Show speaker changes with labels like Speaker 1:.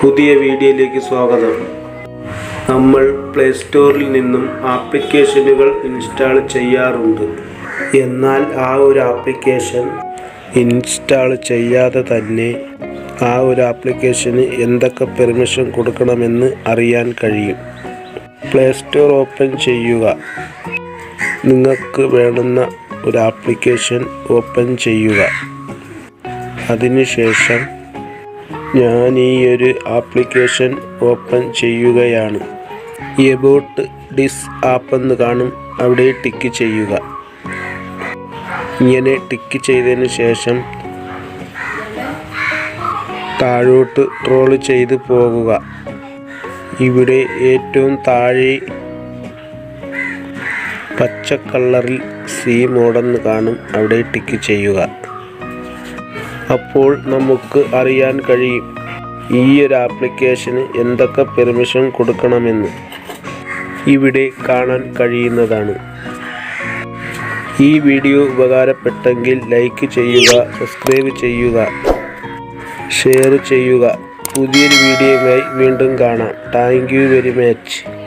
Speaker 1: പുതിയ വീഡിയോയിലേക്ക് സ്വാഗതം നമ്മൾ പ്ലേ സ്റ്റോറിൽ നിന്നും ആപ്ലിക്കേഷനുകൾ ഇൻസ്റ്റാൾ ചെയ്യാറുണ്ട് എന്നാൽ ആ ഒരു ആപ്ലിക്കേഷൻ ഇൻസ്റ്റാൾ ചെയ്യാതെ തന്നെ ആ ഒരു ആപ്ലിക്കേഷന് എന്തൊക്കെ പെർമിഷൻ കൊടുക്കണമെന്ന് അറിയാൻ കഴിയും പ്ലേ സ്റ്റോർ ഓപ്പൺ ചെയ്യുക നിങ്ങൾക്ക് വേണ്ടുന്ന ഒരു ആപ്ലിക്കേഷൻ ഓപ്പൺ ചെയ്യുക അതിനുശേഷം ഞാൻ ഈ ഒരു ആപ്ലിക്കേഷൻ ഓപ്പൺ ചെയ്യുകയാണ് എബൌട്ട് ഡിസ് ആപ്പ് എന്ന് കാണും അവിടെ ടിക്ക് ചെയ്യുക ഇങ്ങനെ ടിക്ക് ചെയ്തതിന് ശേഷം താഴോട്ട് ട്രോൾ ചെയ്ത് പോകുക ഇവിടെ ഏറ്റവും താഴെ പച്ച കളറിൽ സി മോഡെന്ന് കാണും അവിടെ ടിക്ക് ചെയ്യുക അപ്പോൾ നമുക്ക് അറിയാൻ കഴിയും ഈ ഒരു ആപ്ലിക്കേഷന് എന്തൊക്കെ പെർമിഷൻ കൊടുക്കണമെന്ന് ഇവിടെ കാണാൻ കഴിയുന്നതാണ് ഈ വീഡിയോ ഉപകാരപ്പെട്ടെങ്കിൽ ലൈക്ക് ചെയ്യുക സബ്സ്ക്രൈബ് ചെയ്യുക ഷെയർ ചെയ്യുക പുതിയൊരു വീഡിയോയുമായി വീണ്ടും കാണാം താങ്ക് യു വെരി മച്ച്